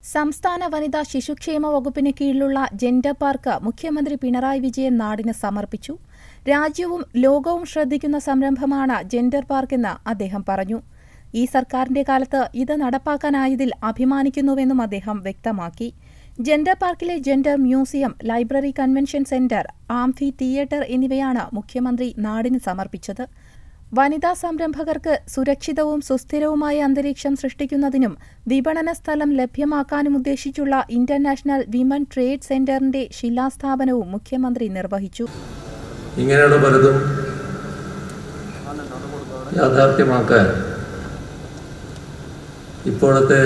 സംസ്ഥാന വനിതാ ശിശുക്ഷേമ വകുപ്പിന് കീഴിലുള്ള ജെൻഡർ പാർക്ക് മുഖ്യമന്ത്രി പിണറായി വിജയൻ നാടിന് സമർപ്പിച്ചു രാജ്യവും ലോകവും ശ്രദ്ധിക്കുന്ന സംരംഭമാണ് ജെൻഡർ പാർക്കെന്ന് അദ്ദേഹം പറഞ്ഞു ഈ സർക്കാരിന്റെ കാലത്ത് ഇത് നടപ്പാക്കാനായതിൽ അഭിമാനിക്കുന്നുവെന്നും അദ്ദേഹം വ്യക്തമാക്കി ജെൻഡർ പാർക്കിലെ gender museum library convention centre amphitheatre എന്നിവയാണ് മുഖ്യമന്ത്രി നാടിന് സമർപ്പിച്ചത് വനിതാ സംരംഭകർക്ക് സുരക്ഷിതവും സുസ്ഥിരവുമായ അന്തരീക്ഷം സൃഷ്ടിക്കുന്നതിനും വിപണന സ്ഥലം ലഭ്യമാക്കാനും ഉദ്ദേശിച്ചുള്ള ഇന്റർനാഷണൽ വിമൻ ട്രേഡ് സെന്ററിന്റെ ശിലാസ്ഥാപനവും മുഖ്യമന്ത്രി നിർവഹിച്ചു ഇങ്ങനെയുള്ള പലതും യാഥാർത്ഥ്യമാക്കാൻ ഇപ്പോഴത്തെ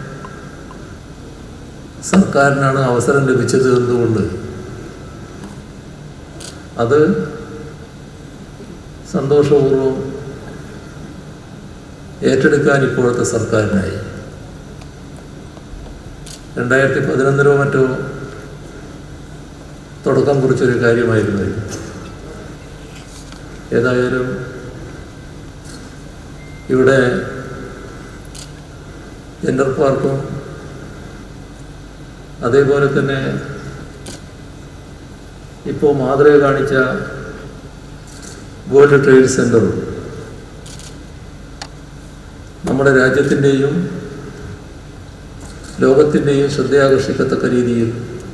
സർക്കാരിനാണ് അവസരം ലഭിച്ചത് എന്തുകൊണ്ട് അത് സന്തോഷപൂർവ്വം ഏറ്റെടുക്കാൻ ഇപ്പോഴത്തെ സർക്കാരിനായി രണ്ടായിരത്തി പതിനൊന്നിലോ മറ്റോ തുടക്കം കുറിച്ചൊരു കാര്യമായിരുന്നു ഇത്. ഏതായാലും ഇവിടെ ജെൻഡർ പാർക്കും അതേപോലെ തന്നെ ഇപ്പോൾ മാതൃക കാണിച്ച വേൾഡ് ട്രേഡ് സെൻ്ററും നമ്മുടെ രാജ്യത്തിൻ്റെയും ലോകത്തിൻ്റെയും ശ്രദ്ധയാകർഷിക്കത്തക്ക രീതിയിൽ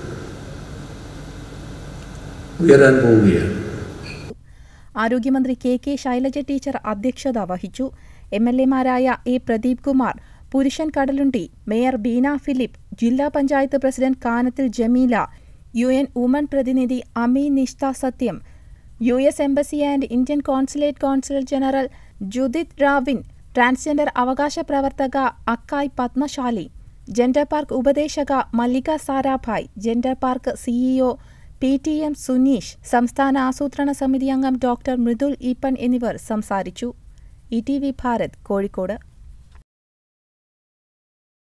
ഉയരാൻ പോവുകയാണ് ആരോഗ്യമന്ത്രി കെ കെ ശൈലജ ടീച്ചർ അധ്യക്ഷത വഹിച്ചു എം എൽ എമാരായ എ പ്രദീപ് കുമാർ പുരുഷൻ കടലുണ്ടി മേയർ ബീന ഫിലിപ്പ് ജില്ലാ panchayat president Kanathil Jameela U N woman പ്രതിനിധി അമി Nishtha Satyam U S embassy and Indian consulate consular general Judith Ravin transgender അവകാശ പ്രവർത്തക അക്കായ് പത്മശാലി ജെൻഡർ പാർക്ക് ഉപദേശക Mallika Sarabhai gender park CEO P T M Suneesh സംസ്ഥാന ആസൂത്രണ സമിതി അംഗം ഡോക്ടർ മൃദുൽ ഈപ്പൻ എന്നിവർ സംസാരിച്ചു E T V Bharat Kozhikode